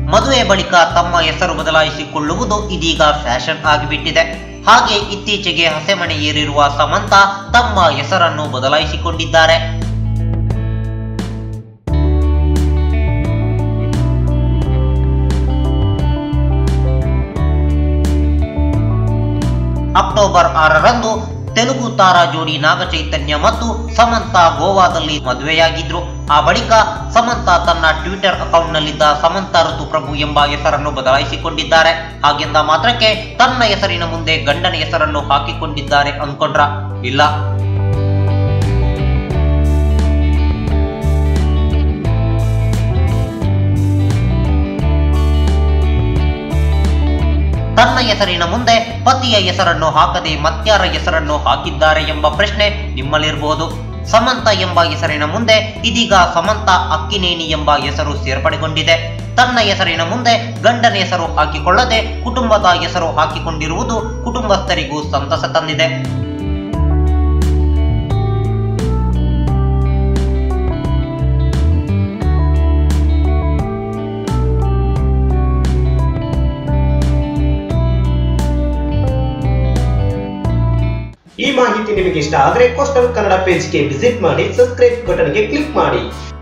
ಮದುವೆ ಬಳಿಕ ತಮ್ಮ ಹೆಸರು ಬದಲಾಯಿಸಿಕೊಳ್ಳುವುದು ಇದೀಗ ಫ್ಯಾಷನ್ ಆಗಿಬಿಟ್ಟಿದೆ ಹಾಗೆ ಇತ್ತೀಚೆಗೆ ಹಸೆಮಣೆ ಏರಿರುವ ಸಮಂತ ತಮ್ಮ ಹೆಸರನ್ನು ಬದಲಾಯಿಸಿಕೊಂಡಿದ್ದಾರೆ ಅಕ್ಟೋಬರ್ ಆರರಂದು ತೆಲುಗು ತಾರಾ ಜೋಡಿ ನಾಗಚೈತನ್ಯ ಮತ್ತು ಸಮಂತ ಗೋವಾದಲ್ಲಿ ಮದುವೆಯಾಗಿದ್ರು ಆ ಬಳಿಕ ಸಮಂತ ತನ್ನ ಟ್ವಿಟರ್ ಅಕೌಂಟ್ನಲ್ಲಿದ್ದ ಸಮಂತ ಋತುಪ್ರಭು ಎಂಬ ಹೆಸರನ್ನು ಬದಲಾಯಿಸಿಕೊಂಡಿದ್ದಾರೆ ಹಾಗೆಂದ ಮಾತ್ರಕ್ಕೆ ತನ್ನ ಹೆಸರಿನ ಮುಂದೆ ಗಂಡನ ಹೆಸರನ್ನು ಹಾಕಿಕೊಂಡಿದ್ದಾರೆ ಅನ್ಕೊಂಡ್ರ ಇಲ್ಲ ತನ್ನ ಹೆಸರಿನ ಮುಂದೆ ಪತಿಯ ಹೆಸರನ್ನು ಹಾಕದೆ ಮತ್ಯಾರ ಹೆಸರನ್ನು ಹಾಕಿದ್ದಾರೆ ಎಂಬ ಪ್ರಶ್ನೆ ನಿಮ್ಮಲ್ಲಿರಬಹುದು ಸಮಂತ ಎಂಬ ಹೆಸರಿನ ಮುಂದೆ ಇದೀಗ ಸಮಂತ ಅಕ್ಕಿನೇನಿ ಎಂಬ ಹೆಸರು ಸೇರ್ಪಡೆಗೊಂಡಿದೆ ತನ್ನ ಹೆಸರಿನ ಮುಂದೆ ಗಂಡನ ಹೆಸರು ಹಾಕಿಕೊಳ್ಳದೆ ಕುಟುಂಬದ ಹೆಸರು ಹಾಕಿಕೊಂಡಿರುವುದು ಕುಟುಂಬಸ್ಥರಿಗೂ ಸಂತಸ ತಂದಿದೆ ಈ ಮಾಹಿತಿ ನಿಮಗೆ ಇಷ್ಟ ಆದರೆ ಕೋಸ್ಟಲ್ ಕನ್ನಡ ಪೇಜ್ಗೆ ವಿಸಿಟ್ ಮಾಡಿ ಸಬ್ಸ್ಕ್ರೈಬ್ ಬಟನ್ಗೆ ಕ್ಲಿಕ್ ಮಾಡಿ